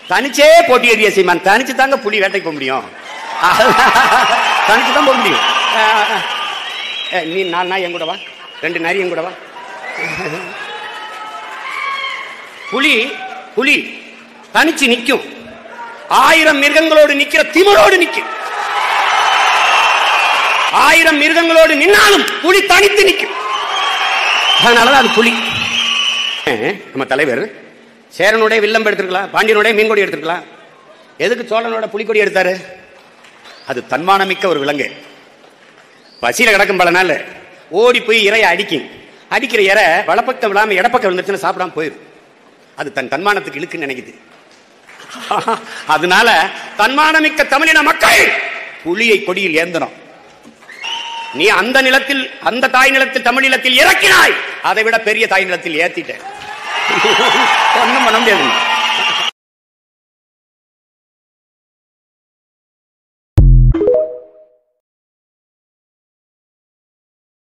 தனிச்சே போட்டியிடிய சீமான் தனிச்சு தாங்க புலி வேட்டைக்கு போக முடியும் தனிச்சு தான் போக முடியும் அஹ், அஹ், நீ நாலு நாய் என் கூட வா ரெண்டு நரி என் கூட வா புலி புலி தனிச்சு நிக்கும் ஆயிரம் மிருகங்களோடு நிக்கிற திமிரோடு நிக்கும் ஆயிரம் மிருகங்களோடு நின்னாலும் புலி தனித்து நிக்கும் அதனாலதான் அது புலி அஹ், நம்ம தலைவர் சேரனுடைய வில்லம் எடுத்திருக்கலாம் பாண்டியனுடைய மீன்கொடி எடுத்திருக்கலாம் எதுக்கு சோழனோட புலிக்கொடி எடுத்தாரு அது தன்மானமிக்க ஒரு விலங்கு பசியில கிடக்கும் பல நாள் ஓடி போய் இறைய அடிக்கும் அடிக்கிற இறை வலப்பக்கம் விழாம இடப்பக்கம் விழுந்துச்சுன்னா சாப்பிடாம போயிடும் அது தன் தன்மானத்துக்கு இழுக்குன்னு நினைக்குது அதனால தன்மானமிக்க தமிழின மக்கள் புலியை கொடியில் ஏந்தணும் நீ அந்த நிலத்தில் அந்த தாய் நிலத்தில் தமிழ் நிலத்தில் இறக்கினாய் அதை விட பெரிய தாய் நிலத்தில் ஏத்திட்ட ஒண்ணும் பண்ண முடியாது